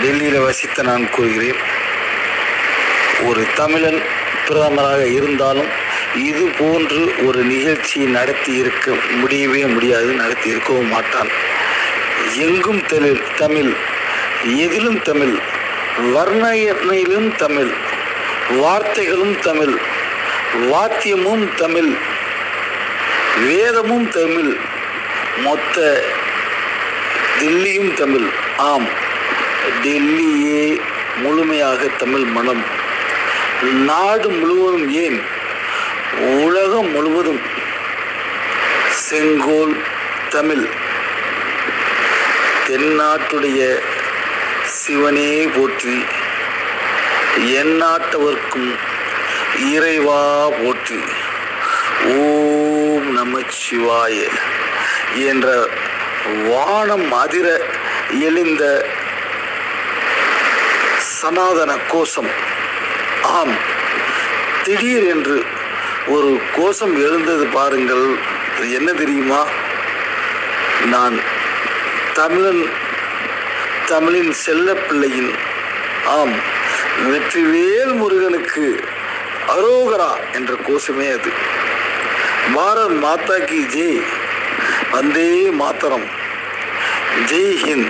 டெல்லியில் வசித்த நான் கூறுகிறேன் ஒரு தமிழன் பிரதமராக இருந்தாலும் இது போன்று ஒரு நிகழ்ச்சி நடத்தி இருக்க முடியவே முடியாது நடத்தி இருக்கவும் மாட்டான் எங்கும் தமிழ் தமிழ் எதிலும் தமிழ் வர்ணனையிலும் தமிழ் வார்த்தைகளும் தமிழ் வாத்தியமும் தமிழ் வேதமும் தமிழ் மொத்த தில்லியும் தமிழ் ஆம் டெல்லியே முழுமையாக தமிழ் மனம் நாடு முழுவதும் ஏன் உலகம் முழுவதும் செங்கோல் தமிழ் தென்னாட்டுடைய சிவனே போற்றி எந்நாட்டவர்க்கும் இறைவா போற்றி ஓம் நமச்சிவாய என்ற வானம் அதிர எழுந்த சனாதன கோஷம் ஆம் திடீர் என்று ஒரு கோஷம் எழுந்தது பாருங்கள் அது என்ன தெரியுமா நான் தமிழன் தமிழின் செல்லப்பிள்ளையின் ஆம் வெற்றிவேல் முருகனுக்கு அரோகரா என்ற கோஷமே அது பாரத் மாதா கி ஜெய் வந்தே மாத்தரம் ஜெய் ஹிந்த்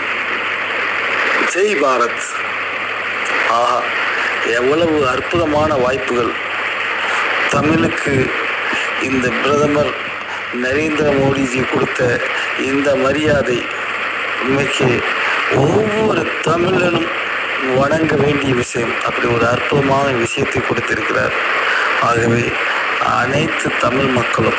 ஜெய் பாரத் ஆஹா எவ்வளவு அற்புதமான வாய்ப்புகள் தமிழுக்கு இந்த பிரதமர் நரேந்திர மோடிஜி கொடுத்த இந்த மரியாதை உண்மைக்கு ஒவ்வொரு தமிழனும் வணங்க வேண்டிய விஷயம் அப்படி ஒரு அற்புதமான விஷயத்தை கொடுத்திருக்கிறார் ஆகவே அனைத்து தமிழ் மக்களும்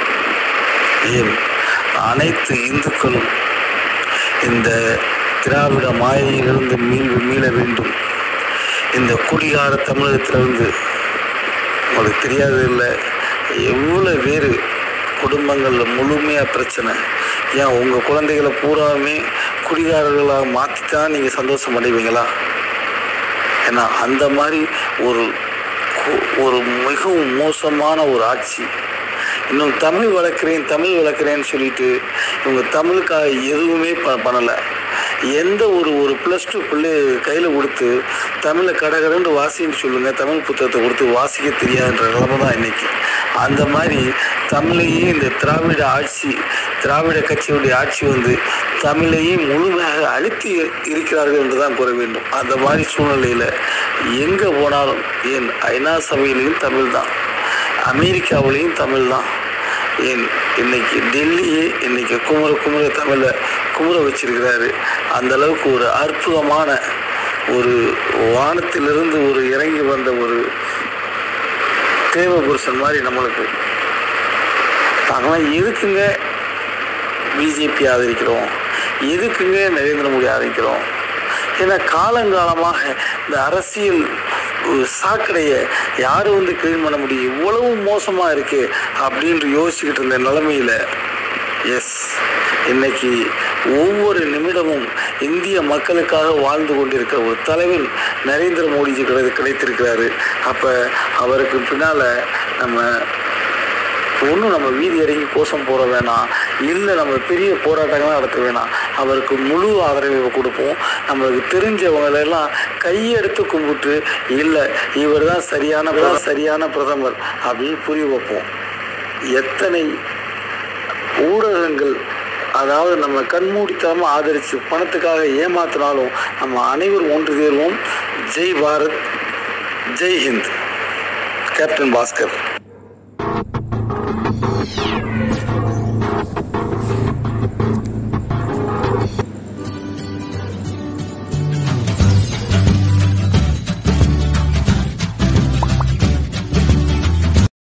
ஏன் அனைத்து இந்துக்களும் இந்த திராவிட மாயையிலிருந்து மீள் மீள வேண்டும் இந்த குடிகார தமிழகத்திலிருந்து உங்களுக்கு தெரியாது இல்லை எவ்வளோ பேர் குடும்பங்களில் முழுமையாக பிரச்சனை ஏன் உங்கள் குழந்தைகளை பூராவுமே குடிகாரர்களாக மாற்றித்தான் நீங்கள் சந்தோஷம் அடைவீங்களா ஏன்னா அந்த மாதிரி ஒரு கு- ஒரு மிகவும் மோசமான ஒரு ஆட்சி இன்னும் தமிழ் வளர்க்குறேன் தமிழ் வளர்க்குறேன்னு சொல்லிட்டு இவங்க தமிழுக்காக எதுவுமே ப பண்ணலை எந்த ஒரு ஒரு ப்ளஸ் டூ பிள்ளை கையில் கொடுத்து தமிழை கடகடன்னு வாசின்னு சொல்லுங்கள் தமிழ் புத்தகத்தை கொடுத்து வாசிக்க தெரியாதுன்ற நிலைமை தான் இன்னைக்கு அந்த மாதிரி தமிழையே இந்த திராவிட ஆட்சி திராவிட கட்சியுடைய ஆட்சி வந்து தமிழையே முழுமையாக அழுத்தி இருக்கிறார்கள் என்று தான் கூற வேண்டும் அந்த மாதிரி சூழ்நிலையில் எங்கே போனாலும் ஏன் ஐநா சபையிலையும் தமிழ் தான் அமெரிக்காவிலையும் தமிழ் தான் ஏன் இன்னைக்கு டெல்லியே இன்னைக்கு குமர குமர தமிழை குமர வச்சிருக்கிறாரு அந்த அளவுக்கு ஒரு அற்புதமான ஒரு வானத்திலிருந்து ஒரு இறங்கி வந்த ஒரு தேவ புருஷன் மாதிரி நம்மளுக்கு நாங்களாம் எதுக்குங்க பிஜேபி ஆதரிக்கிறோம் எதுக்குங்க நரேந்திர மோடி ஆதரிக்கிறோம் ஏன்னா காலங்காலமாக இந்த அரசியல் ஒரு சாக்கடையை யார் வந்து கிளீன் பண்ண முடியும் இவ்வளவு மோசமாக இருக்கு அப்படின்னு யோசிச்சுக்கிட்டு இருந்த நிலமையில எஸ் இன்னைக்கு ஒவ்வொரு நிமிடமும் இந்திய மக்களுக்காக வாழ்ந்து கொண்டிருக்கிற ஒரு தலைவன் நரேந்திர மோடிஜி கிடை கிடைத்திருக்கிறாரு அப்போ அவருக்கு பின்னால் நம்ம ஒன்றும் நம்ம வீதி இறங்கி கோஷம் போட வேணாம் இல்லை நம்ம பெரிய போராட்டங்கள்லாம் நடத்த வேணாம் அவருக்கு முழு ஆதரவை கொடுப்போம் நம்மளுக்கு தெரிஞ்சவங்களெல்லாம் கையெடுத்து கும்பிட்டு இல்லை இவர் தான் சரியான பிரதமர், சரியான பிரதமர் அப்படின்னு புரிய வைப்போம் எத்தனை ஊடகங்கள் அதாவது நம்ம கண்மூடித்தனமாக ஆதரித்து பணத்துக்காக ஏமாத்தினாலும் நம்ம அனைவரும் ஒன்று சேருவோம் ஜெய் பாரத் ஜெய் ஹிந்த் கேப்டன் பாஸ்கர்